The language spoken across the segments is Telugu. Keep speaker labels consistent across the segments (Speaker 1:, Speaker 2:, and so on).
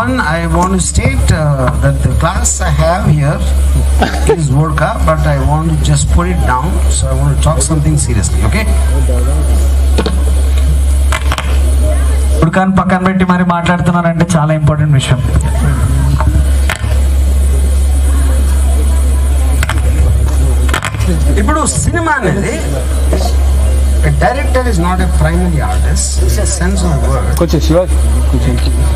Speaker 1: one, I want to state uh, that the glass I have here is vodka, but I want to just put it down. So I want to talk something seriously. Okay?
Speaker 2: ఉడకాన్ని పక్కన పెట్టి మరి మాట్లాడుతున్నారంటే చాలా ఇంపార్టెంట్ విషయం
Speaker 1: ఇప్పుడు సినిమా అనేది director is not a primary artist sense of word
Speaker 3: కొంచెం శివ కొంచెం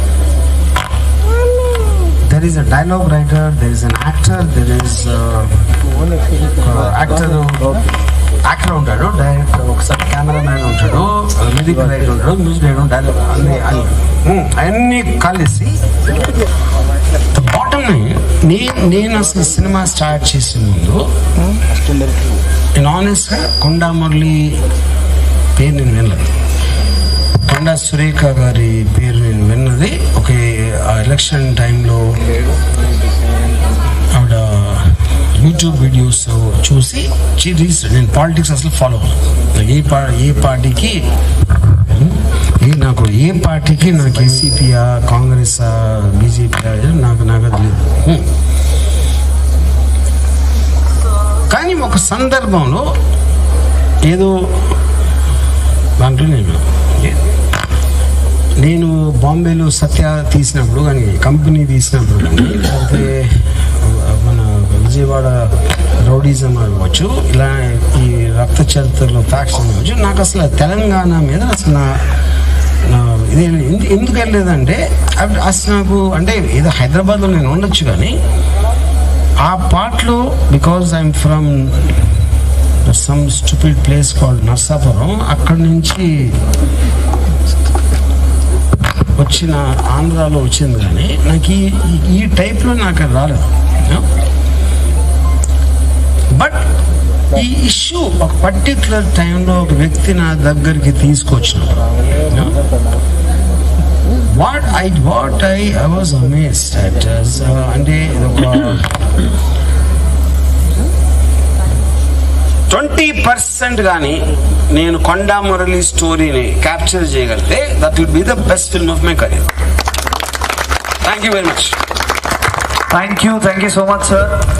Speaker 1: there is a dialogue writer, there is an actor, there is uh, uh, actor actor ఉంటాడు డైరెక్టర్ ఒకసారి కెమెరామ్యాన్ ఉంటాడు మ్యూజిక్ రైటర్ ఉంటాడు మ్యూజిక్ రైటర్ డైలాగ్ అన్ని అన్ని ఉమ్, అన్ని కలిసి బాటమ్ నేను నేను అసలు సినిమా స్టార్ట్ చేసే ముందు నేను ఆనెస్ట్గా కొండా మురళి పేరు నేను వినలేదు కొండా సురేఖ గారి పేరు నేను విన్నది ఒక ఆ ఎలక్షన్ టైంలో ఆవిడ యూట్యూబ్ వీడియోస్ చూసి she reached- నేను పాలిటిక్స్ అసలు ఫాలో నాకు ఏ పా ఏ పార్టీకి ఏ నాకు ఏ పార్టీకి నాకు ఎన్సీపీయా కాంగ్రెస్ బీజేపీ నాకు నాకు అది లేదు హ్మ్. కానీ ఒక సందర్భంలో ఏదో దాంట్లో నేను నేను బాంబేలో సత్య తీసినప్పుడు కానీ కంపెనీ తీసినప్పుడు కానీ లేకపోతే మన విజయవాడ రౌడీజం అవ్వచ్చు ఇలా ఈ రక్త చరిత్రలో ఫ్యాక్షన్ అవ్వచ్చు నాకు అసలు తెలంగాణ మీద అసలు నా నా ఇది ఎందు- ఎందుకు వెళ్ళలేదంటే అప్పుడు అసలు నాకు అంటే ఏదో హైదరాబాద్లో నేను ఉండొచ్చు కానీ ఆ పాటలో because I'm from some stupid place called Narsapuram అక్కడి నుంచి వచ్చిన ఆంధ్రాలో వచ్చింది కానీ నాకు ఈ ఈ- ఈ టైప్లో నాకు అది రాలేదు బట్ ఈ ఇష్యూ ఒక పర్టికులర్ టైంలో ఒక వ్యక్తి నా దగ్గరికి తీసుకొచ్చినప్పుడు what I what I I was amazed at అంటే ఇది ఒక ట్వంటీ పర్సెంట్ కానీ నేను కొండా మురళి స్టోరీని క్యాప్చర్ చేయగలిగితే that will be the best film of my career thank you very much
Speaker 2: thank you thank you so much sir